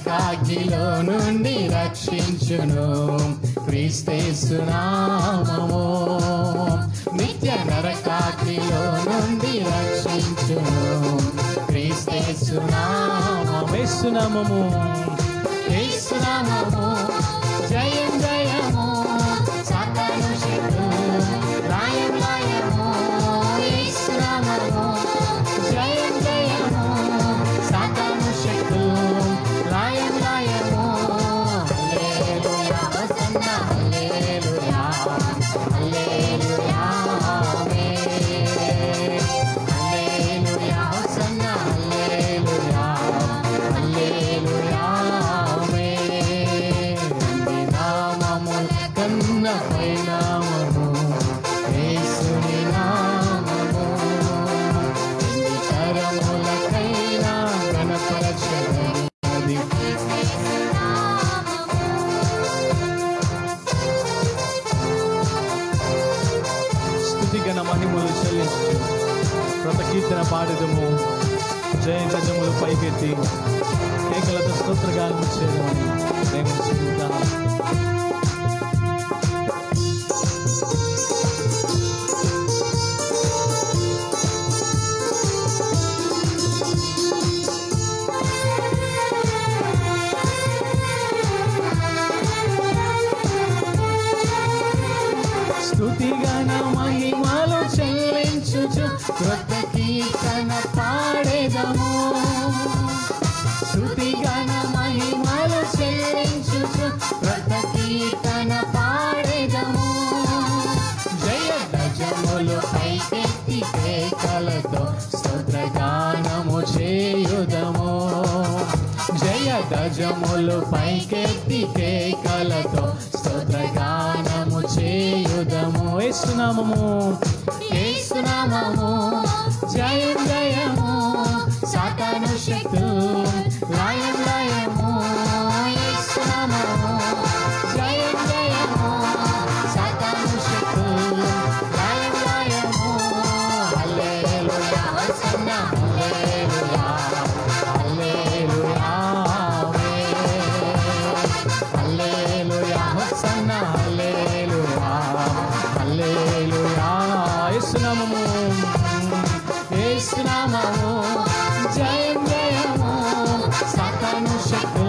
నరకాగ్నిలో నుండి రక్షించును క్రీస్తేసునామము నిత్య నరకాగ్నిలో నుండి రక్షించును క్రీస్తేసునామము వేస్తున్నామము యేసునామము జయం జయము సాతాను శక్తు రాయం రాయము యేసునామము జయం జయము సాతాను శక్తు రాయం రాయము హల్లెలూయా హోసన్నా హల్లెలూయా హల్లెలూయా ఆమేన్ హల్లెలూయా హోసన్నా హల్లెలూయా హల్లెలూయా ఆమేన్ నీ నామము కన్న పై నామము యేసుని నామము ఎన్ని తరములకైనా గణపరచబడినది స్థుతి గణ మహిమలు చెల్లించు ప్రత కీర్తన పాడదము జయంతములు పైకెత్తి ఏకలత స్తోత్రగానం చేయడమని ప్రేమించుకుంటాను స్తుతిగణ మహిమలు చెల్లించుచు క్రొత్త కీర్తన పాడేదము స్తుతిగణ మహిమలు చెల్లించుచు క్రొత్త కీర్తన పాడేదము జయ గజములు పైకెత్తి కేకలతో స్తోత్రగానము చేయుదము జయ గజములు పైకెత్తి కేకలతో స్తోత్రగానము చేయుదము వేస్తున్నామము ఏసునామము జయం జయము సాతాను శక్తు లయం లయము ఏసునామము జయం జయము సాతాను శక్తు లయం లయము హల్లెలూయా హోసన్నా హల్లెలూయా హల్లెలూయా ఆమేన్ హల్లెలూయా హోసన్నా హల్లెలూయా హల్లెలూయా వేస్తున్నామము యేసునామము జయం జయము సాతాను శక్తు